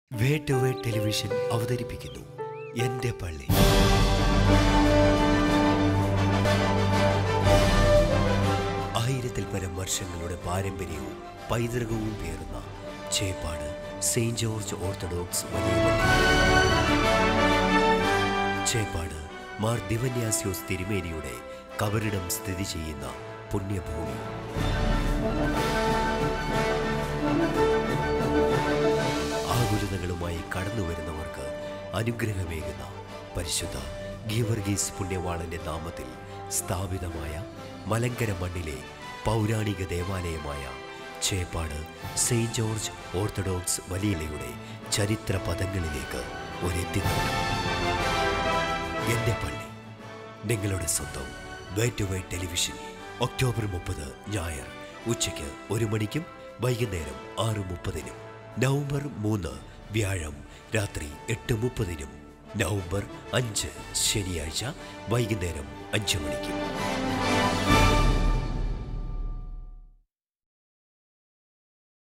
വേട്ടുവേ television അവതരിപ്പിക്കുന്നു എന്റെ പള്ളി ആയിരത്തിൽ പരം വർഷങ്ങളുടെ പാരമ്പര്യവും പൈതൃകവും പേറുന്ന ചേപ്പാട് സെയിന്റ് ജോർജ് ഓർത്തഡോക്സ് വലിയ പള്ളി ചേപ്പാട് മാർ ദിവന്യാസ്യോസ് തിരുമേനിയുടെ കബറിടം സ്ഥിതി ചെയ്യുന്ന പുണ്യഭൂമി ആകുലതകളുമായി കടന്നു വരുന്നവർക്ക് അനുഗ്രഹമേകുന്ന പരിശുദ്ധ ഗീവർഗീസ് പുണ്യവാളന്റെ നാമത്തിൽ സ്ഥാപിതമായ മലങ്കര മണ്ണിലെ പൗരാണിക ദേവാലയമായ ചേപ്പാട് സെയിന്റ് ജോർജ് ഓർത്തഡോക്സ് വലിയലയുടെ ചരിത്ര പദങ്ങളിലേക്ക് ഒരെത്തിനോട്ടം എന്റെ പള്ളി നിങ്ങളുടെ സ്വന്തം way to way television October മുപ്പത് ഞായർ ഉച്ചയ്ക്ക് ഒരു മണിക്കും വൈകുന്നേരം ആറ് മുപ്പതിനും നവംബർ മൂന്ന് വ്യാഴം രാത്രി എട്ട് മുപ്പതിനും നവംബർ അഞ്ച് ശനിയാഴ്ച വൈകുന്നേരം അഞ്ച് മണിക്കും